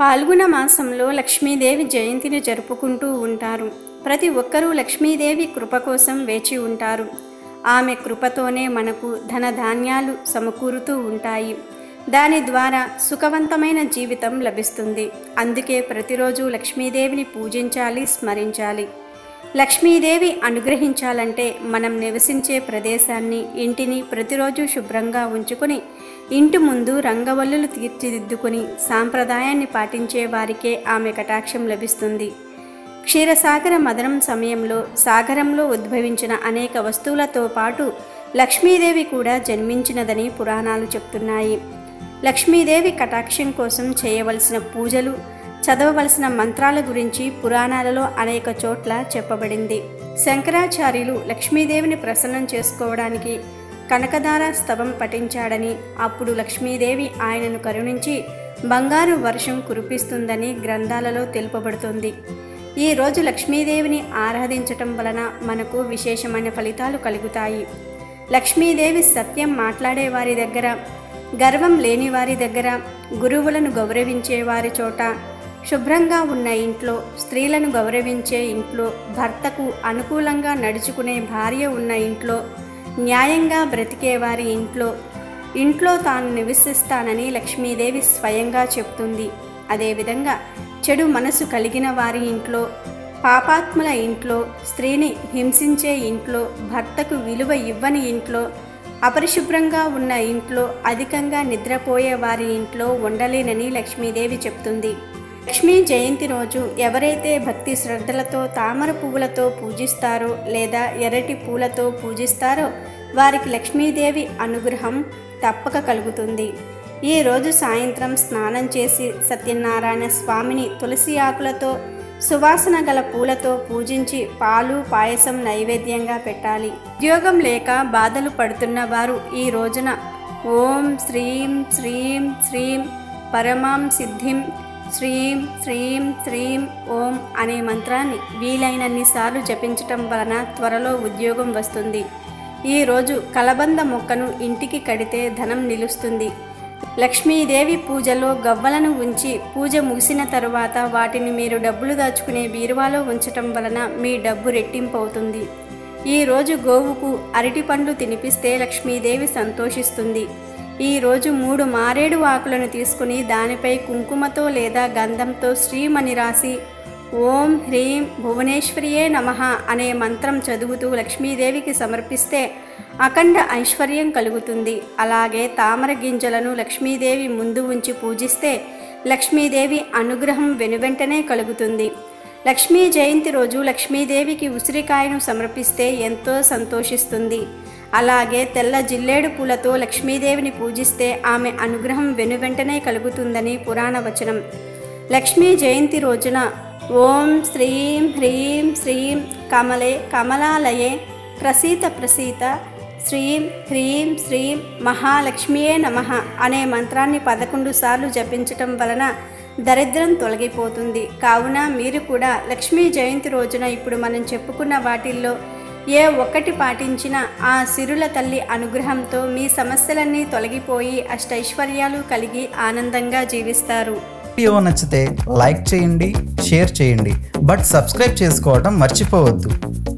పాల్గొన మాసంలో లక్ష్మీదేవి జయంతిని జరుపుకుంటూ ఉంటారు ప్రతి ఒక్కరూ లక్ష్మీదేవి కృప కోసం వేచి ఉంటారు ఆమె కృపతోనే మనకు ధన ధాన్యాలు సమకూరుతూ ఉంటాయి దాని ద్వారా సుఖవంతమైన జీవితం లభిస్తుంది అందుకే ప్రతిరోజు లక్ష్మీదేవిని పూజించాలి స్మరించాలి లక్ష్మీదేవి అనుగ్రహించాలంటే మనం నివసించే ప్రదేశాన్ని ఇంటిని ప్రతిరోజు శుభ్రంగా ఉంచుకొని ఇంటి ముందు రంగవల్లులు తీర్చిదిద్దుకొని సాంప్రదాయాన్ని పాటించే వారికే ఆమె కటాక్షం లభిస్తుంది క్షీరసాగర మదనం సమయంలో సాగరంలో ఉద్భవించిన అనేక వస్తువులతో పాటు లక్ష్మీదేవి కూడా జన్మించినదని పురాణాలు చెప్తున్నాయి లక్ష్మీదేవి కటాక్షం కోసం చేయవలసిన పూజలు చదవవలసిన మంత్రాల గురించి పురాణాలలో అనేక చోట్ల చెప్పబడింది శంకరాచార్యులు లక్ష్మీదేవిని ప్రసన్నం చేసుకోవడానికి కనకదార స్తవం పఠించాడని అప్పుడు లక్ష్మీదేవి ఆయనను కరుణించి బంగారు వర్షం కురిపిస్తుందని గ్రంథాలలో తెలుపబడుతుంది ఈ రోజు లక్ష్మీదేవిని ఆరాధించటం వలన మనకు విశేషమైన ఫలితాలు కలుగుతాయి లక్ష్మీదేవి సత్యం మాట్లాడే వారి దగ్గర గర్వం లేని వారి దగ్గర గురువులను గౌరవించే వారి చోట శుభ్రంగా ఉన్న ఇంట్లో స్త్రీలను గౌరవించే ఇంట్లో భర్తకు అనుకూలంగా నడుచుకునే భార్య ఉన్న ఇంట్లో న్యాయంగా బ్రతికే వారి ఇంట్లో ఇంట్లో తాను నివసిస్తానని లక్ష్మీదేవి స్వయంగా చెప్తుంది అదేవిధంగా చెడు మనసు కలిగిన వారి ఇంట్లో పాపాత్ముల ఇంట్లో స్త్రీని హింసించే ఇంట్లో భర్తకు విలువ ఇవ్వని ఇంట్లో అపరిశుభ్రంగా ఉన్న ఇంట్లో అధికంగా నిద్రపోయే వారి ఇంట్లో ఉండలేనని లక్ష్మీదేవి చెప్తుంది లక్ష్మీ జయంతి రోజు ఎవరైతే భక్తి శ్రద్ధలతో తామర పువ్వులతో పూజిస్తారో లేదా ఎర్రటి పూలతో పూజిస్తారో వారికి లక్ష్మీదేవి అనుగ్రహం తప్పక కలుగుతుంది ఈ రోజు సాయంత్రం స్నానం చేసి సత్యనారాయణ స్వామిని తులసి ఆకులతో సువాసన గల పూలతో పూజించి పాలు పాయసం నైవేద్యంగా పెట్టాలి ఉద్యోగం లేక బాధలు పడుతున్న వారు ఈ రోజున ఓం శ్రీం శ్రీం శ్రీం పరమాం సిద్ధిం శ్రీం శ్రీం శ్రీం ఓం అనే మంత్రాన్ని వీలైనన్నిసార్లు జపించటం వలన త్వరలో ఉద్యోగం వస్తుంది ఈరోజు కలబంద మొక్కను ఇంటికి కడితే ధనం నిలుస్తుంది లక్ష్మీదేవి పూజలో గవ్వలను ఉంచి పూజ ముగిసిన తరువాత వాటిని మీరు డబ్బులు దాచుకునే బీరువాలో ఉంచటం వలన మీ డబ్బు రెట్టింపు అవుతుంది ఈరోజు గోవుకు అరటి పండ్లు తినిపిస్తే లక్ష్మీదేవి సంతోషిస్తుంది ఈరోజు మూడు మారేడు ఆకులను తీసుకుని దానిపై కుంకుమతో లేదా గంధంతో శ్రీమని రాసి ఓం హ్రీం భువనేశ్వరియే నమః అనే మంత్రం చదువుతూ లక్ష్మీదేవికి సమర్పిస్తే అఖండ ఐశ్వర్యం కలుగుతుంది అలాగే తామర గింజలను లక్ష్మీదేవి ముందు ఉంచి పూజిస్తే లక్ష్మీదేవి అనుగ్రహం వెనువెంటనే కలుగుతుంది లక్ష్మీ జయంతి రోజు లక్ష్మీదేవికి ఉసిరికాయను సమర్పిస్తే ఎంతో సంతోషిస్తుంది అలాగే తెల్ల జిల్లేడు పూలతో లక్ష్మీదేవిని పూజిస్తే ఆమె అనుగ్రహం వెనువెంటనే కలుగుతుందని పురాణ వచనం లక్ష్మీ జయంతి రోజున ఓం శ్రీం హ్రీం శ్రీం కమలే కమలాలయే ప్రసీత ప్రసీత శ్రీం హ్రీం శ్రీం మహాలక్ష్మియే నమః అనే మంత్రాన్ని పదకొండు సార్లు జపించటం వలన దరిద్రం తొలగిపోతుంది కావున మీరు కూడా లక్ష్మీ జయంతి రోజున ఇప్పుడు మనం చెప్పుకున్న వాటిల్లో ఏ ఒక్కటి పాటించినా ఆ సిరుల తల్లి అనుగ్రహంతో మీ సమస్యలన్నీ తొలగిపోయి అష్టైశ్వర్యాలు కలిగి ఆనందంగా జీవిస్తారు వీడియో నచ్చితే లైక్ చేయండి షేర్ చేయండి బట్ సబ్స్క్రైబ్ చేసుకోవడం మర్చిపోవద్దు